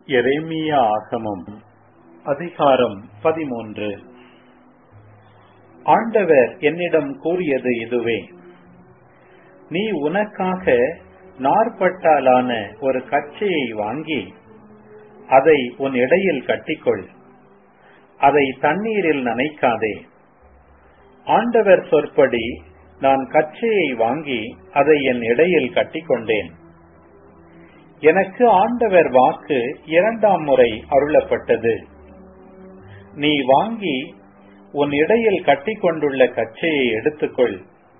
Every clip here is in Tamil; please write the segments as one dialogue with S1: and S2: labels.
S1: எரேமியா ஆகமம் அதிகாரம் பதிமூன்று ஆண்டவர் என்னிடம் கூறியது இதுவே நீ உனக்காக நார்பட்டாலான ஒரு கச்சையை வாங்கி அதை உன் இடையில் கட்டிக்கொள் அதை தண்ணீரில் நனைக்காதே ஆண்டவர் சொற்படி நான் கச்சையை வாங்கி அதை என் இடையில் கட்டிக்கொண்டேன் எனக்கு ஆண்டவர் வாக்கு இரண்டாம் முறை அருளப்பட்டது நீ வாங்கி உன் இடையில் கட்டிக்கொண்டுள்ள கச்சையை எடுத்துக்கொள்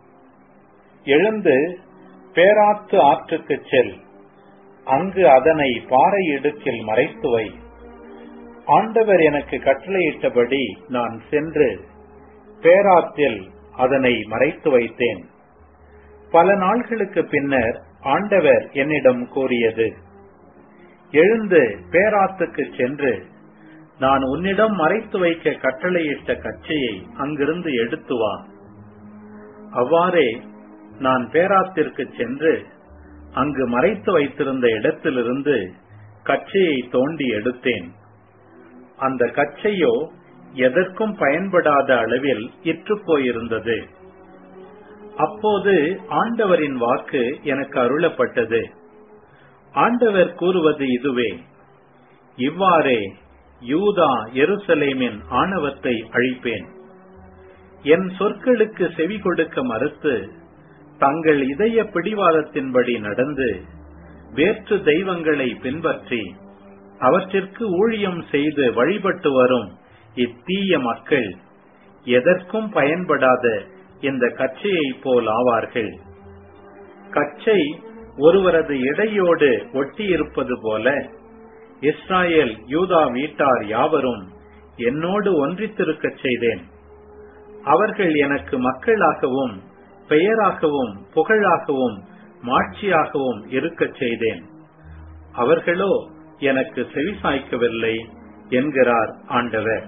S1: எழுந்து பேராத்து ஆற்றுக்கு செல் அங்கு அதனை பாறை இடுக்கில் மறைத்து வை ஆண்டவர் எனக்கு கட்டளையிட்டபடி நான் சென்று பேராத்தில் அதனை மறைத்து வைத்தேன் பல நாள்களுக்கு பின்னர் ஆண்டவர் என்னிடம் கூறியது எழுந்து பேராத்துக்கு சென்று நான் உன்னிடம் மறைத்து வைக்க கட்டளையிட்ட கச்சையை அங்கிருந்து எடுத்து வா அவ்வாறே நான் பேராத்திற்கு சென்று அங்கு மறைத்து வைத்திருந்த இடத்திலிருந்து கச்சையை தோண்டி எடுத்தேன் அந்த கச்சையோ எதற்கும் பயன்படாத அளவில் இற்று போயிருந்தது அப்போது ஆண்டவரின் வாக்கு எனக்கு அருளப்பட்டது ஆண்டவர் கூறுவது இதுவே இவ்வாறே யூதா எருசலேமின் ஆணவத்தை அழிப்பேன் என் சொற்களுக்கு செவி கொடுக்க மறுத்து தங்கள் இதய பிடிவாதத்தின்படி நடந்து வேற்று தெய்வங்களை பின்பற்றி அவற்றிற்கு ஊழியம் செய்து வழிபட்டு வரும் இத்தீய மக்கள் எதற்கும் பயன்படாத இந்த கச்சையை போல் ஆவார்கள் கச்சை ஒருவரது இடையோடு ஒட்டியிருப்பது போல இஸ்ராயேல் யூதா வீட்டார் யாவரும் என்னோடு ஒன்றித்திருக்கச் செய்தேன் அவர்கள் எனக்கு மக்களாகவும் பெயராகவும் புகழாகவும் மாட்சியாகவும் இருக்கச் செய்தேன் அவர்களோ எனக்கு செவிசாய்க்கவில்லை என்கிறார் ஆண்டவர்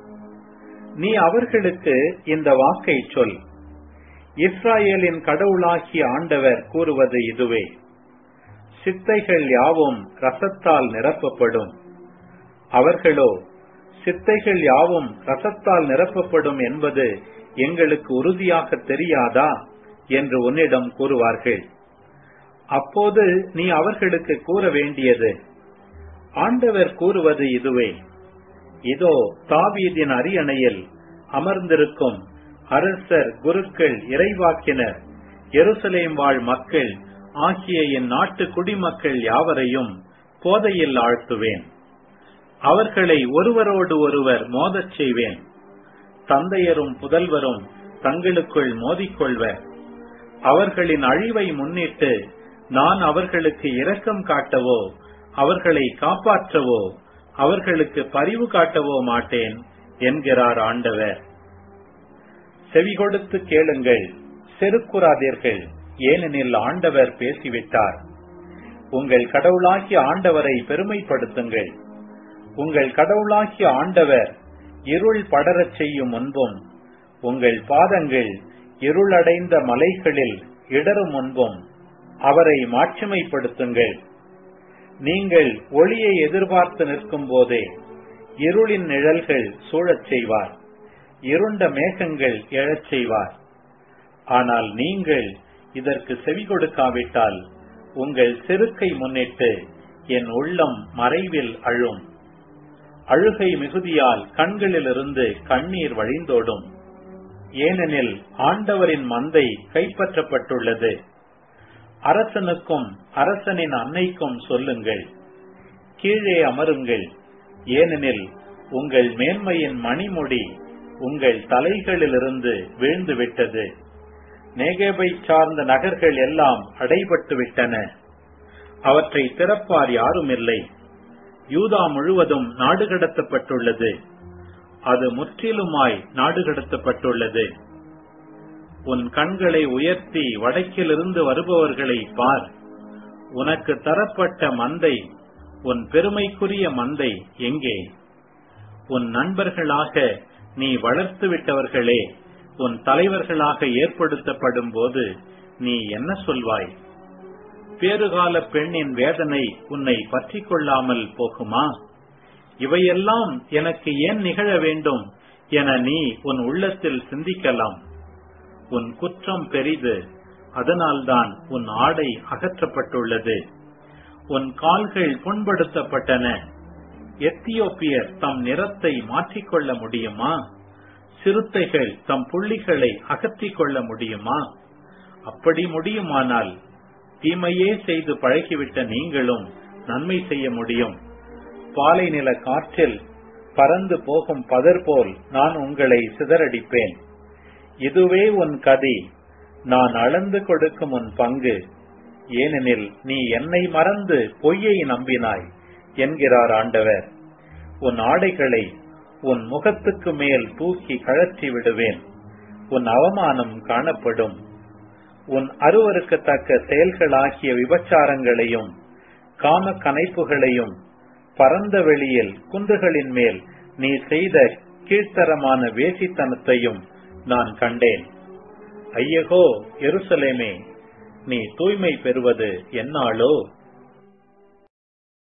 S1: நீ அவர்களுக்கு இந்த வாக்கை சொல் இஸ்ராயேலின் கடவுளாகிய ஆண்டவர் கூறுவது இதுவே சித்தைகள் யாவும் ரசத்தால் நிரப்பப்படும் அவர்களோ சித்தைகள் யாவும் ரசத்தால் நிரப்பப்படும் என்பது எங்களுக்கு உறுதியாக தெரியாதா என்று உன்னிடம் கூறுவார்கள் அப்போது நீ அவர்களுக்கு கூற வேண்டியது ஆண்டவர் கூறுவது இதுவே இதோ தாவீதின் அரியணையில் அமர்ந்திருக்கும் அரசர் குருக்கள் இறைவாக்கினர் எருசலேம் வாழ் மக்கள் ஆகிய என் நாட்டு குடிமக்கள் யாவரையும் போதையில் ஆழ்த்துவேன் அவர்களை ஒருவரோடு ஒருவர் மோதச் செய்வேன் தந்தையரும் புதல்வரும் தங்களுக்குள் மோதிக்கொள்வர் அவர்களின் அழிவை முன்னிட்டு நான் அவர்களுக்கு இரக்கம் காட்டவோ அவர்களை காப்பாற்றவோ அவர்களுக்கு பரிவு காட்டவோ மாட்டேன் என்கிறார் ஆண்டவர் செவி கொடுத்து கேளுங்கள் செருக்குறாதீர்கள் ஏனெனில் ஆண்டவர் பேசிவிட்டார் உங்கள் கடவுளாகிய ஆண்டவரை பெருமைப்படுத்துங்கள் உங்கள் கடவுளாகிய ஆண்டவர் இருள் படரச் செய்யும் முன்பும் உங்கள் பாதங்கள் இருளடைந்த மலைகளில் இடரும் முன்பும் அவரை மாட்சிமைப்படுத்துங்கள் நீங்கள் ஒளியை எதிர்பார்த்து நிற்கும் போதே இருளின் நிழல்கள் சூழச் செய்வார் இருண்ட மேகங்கள் எழச் செய்வார் ஆனால் நீங்கள் இதற்கு செவி கொடுக்காவிட்டால் உங்கள் செருக்கை முன்னிட்டு என் உள்ளம் மறைவில் அழும் அழுகை மிகுதியால் கண்களிலிருந்து கண்ணீர் வழிந்தோடும் ஏனெனில் ஆண்டவரின் மந்தை கைப்பற்றப்பட்டுள்ளது அரசனுக்கும் அரசனின் அன்னைக்கும் சொல்லுங்கள் கீழே அமருங்கள் ஏனெனில் உங்கள் மேன்மையின் மணிமுடி உங்கள் தலைகளிலிருந்து வீழ்ந்து விட்டது நேகேபை சார்ந்த நகர்கள் எல்லாம் அடைபட்டு விட்டன அவற்றை திறப்பார் யாரும் இல்லை யூதா முழுவதும் நாடு கடத்தப்பட்டுள்ளது அது முற்றிலுமாய் நாடு கடத்தப்பட்டுள்ளது உன் கண்களை உயர்த்தி வடக்கிலிருந்து வருபவர்களை பார் உனக்கு தரப்பட்ட மந்தை உன் பெருமைக்குரிய மந்தை எங்கே உன் நண்பர்களாக நீ வளர்த்து விட்டவர்களே உன் தலைவர்களாக ஏற்படுத்தப்படும் போது நீ என்ன சொல்வாய் பேறுகால பெண்ணின் வேதனை உன்னை பற்றி கொள்ளாமல் போகுமா இவையெல்லாம் எனக்கு ஏன் நிகழ வேண்டும் என நீ உன் உள்ளத்தில் சிந்திக்கலாம் உன் குற்றம் பெரிது அதனால்தான் உன் ஆடை அகற்றப்பட்டுள்ளது உன் கால்கள் புண்படுத்தப்பட்டன எத்தியோப்பியர் தம் நிறத்தை மாற்றிக்கொள்ள முடியுமா சிறுத்தைகள் தம் புள்ளிகளை அகற்றிக் கொள்ள முடியுமா அப்படி முடியுமானால் தீமையே செய்து பழகிவிட்ட நீங்களும் நன்மை செய்ய முடியும் பாலை நில காற்றில் பறந்து போகும் பதர் போல் நான் உங்களை சிதறடிப்பேன் இதுவே உன் கதி நான் அளந்து கொடுக்கும் உன் பங்கு ஏனெனில் நீ என்னை மறந்து பொய்யை நம்பினாய் என்கிறார் ஆண்டவர் உன் ஆடைகளை உன் முகத்துக்கு மேல் தூக்கி கழற்றி விடுவேன் உன் அவமானம் காணப்படும் உன் அருவருக்கத்தக்க செயல்களாகிய விபச்சாரங்களையும் காம கனைப்புகளையும் பரந்த வெளியில் குன்றுகளின் மேல் நீ செய்த கீழ்த்தரமான வேசித்தனத்தையும் நான் கண்டேன் ஐயகோ எருசலேமே நீ தூய்மை பெறுவது என்னாலோ